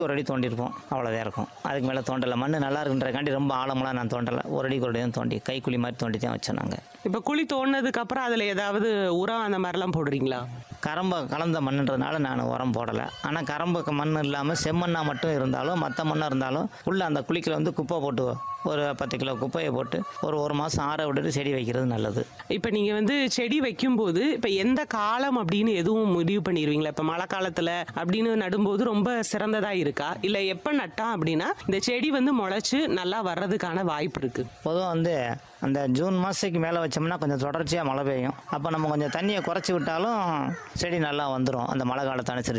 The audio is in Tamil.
ஒரு அடி தோண்டியிருப்போம் அவ்வளோதான் இருக்கும் அதுக்கு மேலே தோண்டலை மண் நல்லா இருக்குன்றக்காண்டி ரொம்ப ஆழமெல்லாம் நான் தோண்டலை ஒரு அடி ஒரு அடி தான் தோண்டி கைக்குழி மாதிரி தோண்டி தான் வச்சோம் நாங்கள் இப்போ குழி தோண்டினதுக்கு அப்புறம் அதில் ஏதாவது உரம் அந்த மாதிரிலாம் போடுறீங்களா கரம்பை கலந்த மண்ணுன்றதுனால நான் உரம் போடலை ஆனால் கரம்பு க- மண் இல்லாமல் செம்மண்ணாக மட்டும் இருந்தாலும் மற்ற மண்ணாக இருந்தாலும் உள்ள அந்த குழிக்கில் வந்து குப்பை போட்டு ஒரு பத்து கிலோ குப்பையை போட்டு ஒரு ஒரு மாதம் ஆற விட்டுட்டு செடி வைக்கிறது நல்லது இப்போ நீங்கள் வந்து செடி வைக்கும்போது இப்போ எந்த காலம் அப்படின்னு எதுவும் முடிவு பண்ணிடுவீங்களா இப்போ மழை காலத்தில் அப்படின்னு நடும்போது ரொம்ப சிறந்ததாக இருக்கா இல்லை எப்போ நட்டா அப்படின்னா இந்த செடி வந்து முளைச்சு நல்லா வர்றதுக்கான வாய்ப்பு இருக்கு பொதுவாக வந்து அந்த ஜூன் மாதத்துக்கு மேலே வச்சோம்னா கொஞ்சம் தொடர்ச்சியாக மழை பெய்யும் அப்போ நம்ம கொஞ்சம் தண்ணியை குறைச்சி விட்டாலும் செடி நல்லா வந்துடும் அந்த மழை காலத்தை அனுசரித்து